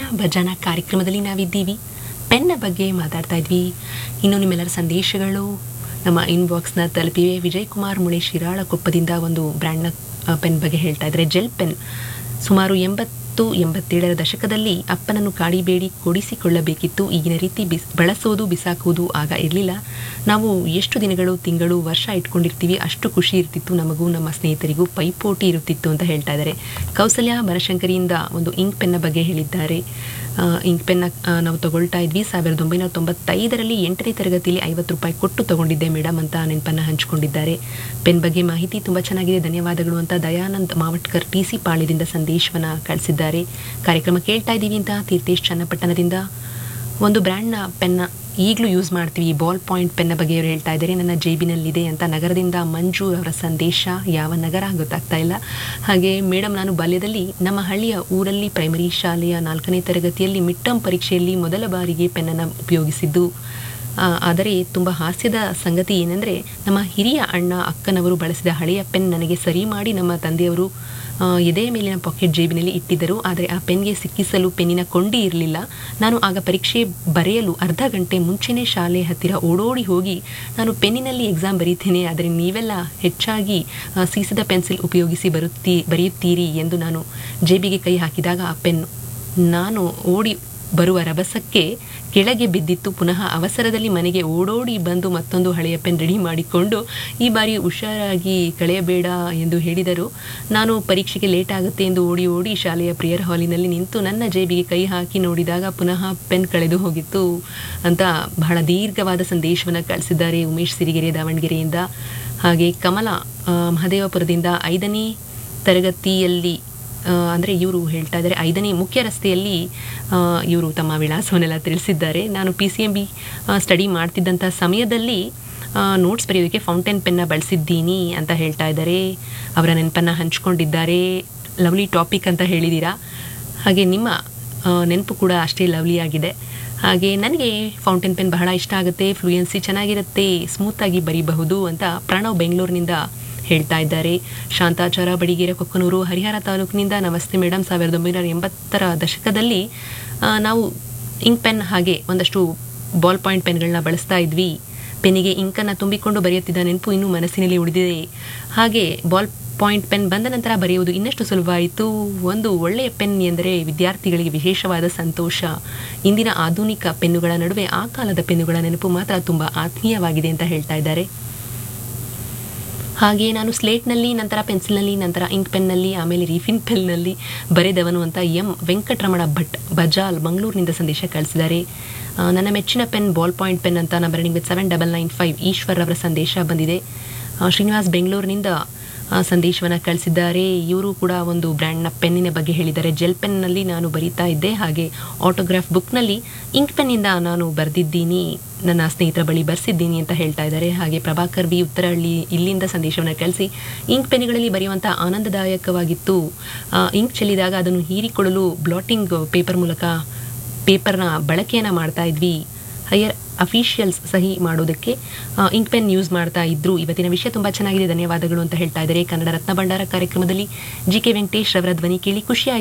ಭಜನಾ ಕಾರ್ಯಕ್ರಮದಲ್ಲಿ ನಾವಿದ್ದೀವಿ ಪೆನ್ನ ಬಗ್ಗೆ ಮಾತಾಡ್ತಾ ಇದ್ವಿ ಇನ್ನು ನಿಮ್ಮೆಲ್ಲರ ಸಂದೇಶಗಳು ನಮ್ಮ ಇನ್ಬಾಕ್ಸ್ನ ತಲುಪಿವೆ ವಿಜಯ್ ಕುಮಾರ್ ಮುಳೆ ಶಿರಾಳ ಕೊಪ್ಪದಿಂದ ಒಂದು ಬ್ರ್ಯಾಂಡ್ನ ಪೆನ್ ಬಗ್ಗೆ ಹೇಳ್ತಾ ಇದ್ದಾರೆ ಜೆಲ್ ಪೆನ್ ಸುಮಾರು ಎಂಬತ್ತು ಎಂಬತ್ತೇಳರ ದಶಕದಲ್ಲಿ ಅಪ್ಪನನ್ನು ಕಾಡಿಬೇಡಿ ಕೊಡಿಸಿಕೊಳ್ಳಬೇಕಿತ್ತು ಈಗಿನ ರೀತಿ ಬಿಸ್ ಬಳಸೋದು ಬಿಸಾಕುವುದು ಆಗ ಇರಲಿಲ್ಲ ನಾವು ಎಷ್ಟು ದಿನಗಳು ತಿಂಗಳು ವರ್ಷ ಇಟ್ಕೊಂಡಿರ್ತೀವಿ ಅಷ್ಟು ಖುಷಿ ಇರ್ತಿತ್ತು ನಮಗೂ ನಮ್ಮ ಸ್ನೇಹಿತರಿಗೂ ಪೈಪೋಟಿ ಇರುತ್ತಿತ್ತು ಅಂತ ಹೇಳ್ತಾ ಇದ್ದಾರೆ ಕೌಸಲ್ಯ ಬನಶಂಕರಿಯಿಂದ ಒಂದು ಇಂಕ್ ಪೆನ್ನ ಬಗ್ಗೆ ಹೇಳಿದ್ದಾರೆ ಆ, ಇಂಕ್ ಪೆನ್ನ ಆ, ನಾವು ತಗೊಳ್ತಾ ಇದ್ವಿ ಸಾವಿರದ ಒಂಬೈನೂರ ತೊಂಬತ್ತೈದರಲ್ಲಿ ಎಂಟನೇ ತರಗತಿಯಲ್ಲಿ ಐವತ್ತು ರೂಪಾಯಿ ಕೊಟ್ಟು ತಗೊಂಡಿದ್ದೆ ಮೇಡಮ್ ಅಂತ ನೆನಪನ್ನು ಹಂಚಿಕೊಂಡಿದ್ದಾರೆ ಪೆನ್ ಬಗ್ಗೆ ಮಾಹಿತಿ ತುಂಬ ಚೆನ್ನಾಗಿದೆ ಧನ್ಯವಾದಗಳು ಅಂತ ದಯಾನಂದ್ ಮಾವಟ್ಕರ್ ಟಿ ಸಿ ಪಾಳ್ಯದಿಂದ ಸಂದೇಶವನ್ನು ಕಳಿಸಿದ್ದಾರೆ ಕಾರ್ಯಕ್ರಮ ಕೇಳ್ತಾ ಇದ್ದೀವಿ ಅಂತ ತೀರ್ಥೇಶ್ ಚನ್ನಪಟ್ಟಣದಿಂದ ಒಂದು ಬ್ರ್ಯಾಂಡ್ನ ಪೆನ್ನ ಈಗಲೂ ಯೂಸ್ ಮಾಡ್ತೀವಿ ಬಾಲ್ ಪಾಯಿಂಟ್ ಪೆನ್ನ ಬಗ್ಗೆ ಅವ್ರು ಹೇಳ್ತಾ ಇದ್ದಾರೆ ನನ್ನ ಜೇಬಿನಲ್ಲಿದೆ ಅಂತ ನಗರದಿಂದ ಮಂಜು ಅವರ ಸಂದೇಶ ಯಾವ ನಗರ ಗೊತ್ತಾಗ್ತಾ ಇಲ್ಲ ಹಾಗೆ ಮೇಡಮ್ ನಾನು ಬಾಲ್ಯದಲ್ಲಿ ನಮ್ಮ ಹಳ್ಳಿಯ ಊರಲ್ಲಿ ಪ್ರೈಮರಿ ಶಾಲೆಯ ನಾಲ್ಕನೇ ತರಗತಿಯಲ್ಲಿ ಮಿಡ್ ಟರ್ಮ್ ಪರೀಕ್ಷೆಯಲ್ಲಿ ಮೊದಲ ಬಾರಿಗೆ ಪೆನ್ನನ್ನು ಉಪಯೋಗಿಸಿದ್ದು ಆ, ಆದರೆ ತುಂಬ ಹಾಸ್ಯದ ಸಂಗತಿ ಏನೆಂದರೆ ನಮ್ಮ ಹಿರಿಯ ಅಣ್ಣ ಅಕ್ಕನವರು ಬಳಸಿದ ಹಳೆಯ ಪೆನ್ ನನಗೆ ಸರಿ ಮಾಡಿ ನಮ್ಮ ತಂದೆಯವರು ಆ, ಎದೆಯ ಮೇಲಿನ ಪಾಕೆಟ್ ಜೇಬಿನಲ್ಲಿ ಇಟ್ಟಿದ್ದರು ಆದರೆ ಆ ಪೆನ್ಗೆ ಸಿಕ್ಕಿಸಲು ಪೆನ್ನಿನ ಕೊಂಡಿ ಇರಲಿಲ್ಲ ನಾನು ಆಗ ಪರೀಕ್ಷೆ ಬರೆಯಲು ಅರ್ಧ ಗಂಟೆ ಮುಂಚೆನೇ ಶಾಲೆ ಹತ್ತಿರ ಓಡೋಡಿ ಹೋಗಿ ನಾನು ಪೆನ್ನಿನಲ್ಲಿ ಎಕ್ಸಾಮ್ ಬರೀತೇನೆ ಆದರೆ ನೀವೆಲ್ಲ ಹೆಚ್ಚಾಗಿ ಆ, ಸೀಸದ ಪೆನ್ಸಿಲ್ ಉಪಯೋಗಿಸಿ ಬರುತ್ತೀ ಬರೆಯುತ್ತೀರಿ ಎಂದು ನಾನು ಜೇಬಿಗೆ ಕೈ ಹಾಕಿದಾಗ ಆ ಪೆನ್ ನಾನು ಓಡಿ ಬರುವ ರಭಸಕ್ಕೆ ಕೆಳಗೆ ಬಿದ್ದಿತ್ತು ಪುನಃ ಅವಸರದಲ್ಲಿ ಮನೆಗೆ ಓಡೋಡಿ ಬಂದು ಮತ್ತೊಂದು ಹಳೆಯ ಪೆನ್ ರೆಡಿ ಮಾಡಿಕೊಂಡು ಈ ಬಾರಿ ಹುಷಾರಾಗಿ ಕಳೆಯಬೇಡ ಎಂದು ಹೇಳಿದರು ನಾನು ಪರೀಕ್ಷೆಗೆ ಲೇಟ್ ಆಗುತ್ತೆ ಎಂದು ಓಡಿ ಓಡಿ ಶಾಲೆಯ ಪ್ರಿಯರ್ ಹಾಲಿನಲ್ಲಿ ನಿಂತು ನನ್ನ ಜೇಬಿಗೆ ಕೈ ಹಾಕಿ ನೋಡಿದಾಗ ಪುನಃ ಪೆನ್ ಕಳೆದು ಹೋಗಿತ್ತು ಅಂತ ಬಹಳ ದೀರ್ಘವಾದ ಸಂದೇಶವನ್ನು ಕಳಿಸಿದ್ದಾರೆ ಉಮೇಶ್ ಸಿರಿಗೆರೆ ದಾವಣಗೆರೆಯಿಂದ ಹಾಗೆ ಕಮಲ ಆ, ಮಹದೇವಪುರದಿಂದ ಐದನೇ ತರಗತಿಯಲ್ಲಿ ಅಂದರೆ ಇವರು ಹೇಳ್ತಾ ಇದ್ದಾರೆ ಐದನೇ ಮುಖ್ಯ ರಸ್ತೆಯಲ್ಲಿ ಇವರು ತಮ್ಮ ವಿಳಾಸವನ್ನೆಲ್ಲ ತಿಳಿಸಿದ್ದಾರೆ ನಾನು P C M B study ಮಾಡ್ತಿದ್ದಂಥ ಸಮಯದಲ್ಲಿ ನೋಟ್ಸ್ ಬರೆಯೋದಕ್ಕೆ ಫೌಂಟೇನ್ ಪೆನ್ನ ಬಳಸಿದ್ದೀನಿ ಅಂತ ಹೇಳ್ತಾ ಇದ್ದಾರೆ ಅವರ ನೆನಪನ್ನು ಹಂಚ್ಕೊಂಡಿದ್ದಾರೆ ಲವ್ಲಿ ಟಾಪಿಕ್ ಅಂತ ಹೇಳಿದ್ದೀರಾ ಹಾಗೆ ನಿಮ್ಮ ಆ, ನೆನಪು ಕೂಡ ಅಷ್ಟೇ ಲವ್ಲಿ ಆಗಿದೆ ಹಾಗೆ ನನಗೆ ಫೌಂಟೇನ್ ಪೆನ್ ಬಹಳ ಇಷ್ಟ ಆಗುತ್ತೆ ಫ್ಲೂಯೆನ್ಸಿ ಚೆನ್ನಾಗಿರುತ್ತೆ ಸ್ಮೂತಾಗಿ ಬರೀಬಹುದು ಅಂತ ಪ್ರಣವ್ ಬೆಂಗಳೂರಿನಿಂದ ಹೇಳ್ತಾ ಇದ್ದಾರೆ ಶಾಂತಾಚಾರ ಬಡಿಗೇರ ಕೊಕ್ಕನೂರು ಹರಿಹರ ತಾಲೂಕಿನಿಂದ ನಮಸ್ತೆ ಮೇಡಮ್ ಸಾವಿರದ ಒಂಬೈನೂರ ಎಂಬತ್ತರ ದಶಕದಲ್ಲಿ ಆ, ನಾವು ಇಂಕ್ ಪೆನ್ ಹಾಗೆ ಒಂದಷ್ಟು ಬಾಲ್ ಪಾಯಿಂಟ್ ಪೆನ್ಗಳನ್ನ ಬಳಸ್ತಾ ಇದ್ವಿ ಪೆನ್ನಿಗೆ ಇಂಕನ್ನು ತುಂಬಿಕೊಂಡು ಬರೆಯುತ್ತಿದ್ದ ನೆನಪು ಇನ್ನೂ ಮನಸ್ಸಿನಲ್ಲಿ ಉಳಿದಿದೆ ಹಾಗೆ ಬಾಲ್ ಪಾಯಿಂಟ್ ಪೆನ್ ಬಂದ ನಂತರ ಬರೆಯುವುದು ಇನ್ನಷ್ಟು ಸುಲಭವಾಯಿತು ಒಂದು ಒಳ್ಳೆಯ ಪೆನ್ ಎಂದರೆ ವಿದ್ಯಾರ್ಥಿಗಳಿಗೆ ವಿಶೇಷವಾದ ಸಂತೋಷ ಇಂದಿನ ಆಧುನಿಕ ಪೆನ್ನುಗಳ ನಡುವೆ ಆ ಕಾಲದ ಪೆನ್ನುಗಳ ನೆನಪು ಮಾತ್ರ ತುಂಬ ಆತ್ಮೀಯವಾಗಿದೆ ಅಂತ ಹೇಳ್ತಾ ಇದ್ದಾರೆ ಹಾಗೆ ನಾನು ಸ್ಲೇಟ್ನಲ್ಲಿ ನಂತರ ಪೆನ್ಸಿಲ್ನಲ್ಲಿ ನಂತರ ಇಂಕ್ ಪೆನ್ನಲ್ಲಿ ಆಮೇಲೆ ರೀಫಿನ್ ಪೆನ್ನಲ್ಲಿ ಬರೆದವನು ಅಂತ ಎಂ ವೆಂಕಟರಮಣ ಭಟ್ ಬಜಾಲ್ ಮಂಗಳೂರಿನಿಂದ ಸಂದೇಶ ಕಳಿಸಿದ್ದಾರೆ ಆ, ನನ್ನ ಮೆಚ್ಚಿನ ಪೆನ್ ಬಾಲ್ ಪಾಯಿಂಟ್ ಪೆನ್ ಅಂತ ನಂಬರ್ ನಿಮಗೆ seven double nine five Eshwar ಅವರ ಸಂದೇಶ ಬಂದಿದೆ ಆ, ಶ್ರೀನಿವಾಸ್ ಬೆಂಗಳೂರಿನಿಂದ ಸಂದೇಶವನ್ನು ಕಳಿಸಿದ್ದಾರೆ ಇವರು ಕೂಡ ಒಂದು ಬ್ರ್ಯಾಂಡ್ನ ಪೆನ್ನಿನ ಬಗ್ಗೆ ಹೇಳಿದ್ದಾರೆ ಜೆಲ್ ಪೆನ್ನಲ್ಲಿ ನಾನು ಬರೀತಾ ಇದ್ದೆ ಹಾಗೆ ಆಟೋಗ್ರಾಫ್ ಬುಕ್ನಲ್ಲಿ ಇಂಕ್ ಪೆನ್ನಿಂದ ನಾನು ಬರೆದಿದ್ದೀನಿ ನನ್ನ ಸ್ನೇಹಿತರ ಬಳಿ ಬರ್ಸಿದ್ದೀನಿ ಅಂತ ಹೇಳ್ತಾ ಇದ್ದಾರೆ ಹಾಗೆ ಪ್ರಭಾಕರ್ ಬಿ ಉತ್ತರಹಳ್ಳಿ ಇಲ್ಲಿಂದ ಸಂದೇಶವನ್ನು ಕಳಿಸಿ ಇಂಕ್ ಪೆನ್ಗಳಲ್ಲಿ ಬರೆಯುವಂಥ ಆನಂದದಾಯಕವಾಗಿತ್ತು ಆ, ಇಂಕ್ ಚೆಲ್ಲಿದಾಗ ಅದನ್ನು ಹೀರಿಕೊಳ್ಳಲು ಬ್ಲಾಟಿಂಗ್ ಪೇಪರ್ ಮೂಲಕ ಪೇಪರ್ನ ಬಳಕೆಯನ್ನು ಮಾಡ್ತಾ ಇದ್ವಿ ಹೈಯರ್ ಅಫಿಷಿಯಲ್ಸ್ ಸಹಿ ಮಾಡೋದಕ್ಕೆ ಇಂಕ್ ಪೆನ್ ಯೂಸ್ ಮಾಡ್ತಾ ಇದ್ರು ಇವತ್ತಿನ ವಿಷಯ ತುಂಬ ಚೆನ್ನಾಗಿದೆ ಧನ್ಯವಾದಗಳು ಅಂತ ಹೇಳ್ತಾ ಇದ್ದಾರೆ ಕನ್ನಡ ರತ್ನ ಭಂಡಾರ ಕಾರ್ಯಕ್ರಮದಲ್ಲಿ ಜಿ ಕೆ ವೆಂಕಟೇಶ್ ಅವರ ಧ್ವನಿ ಕೇಳಿ ಖುಷಿ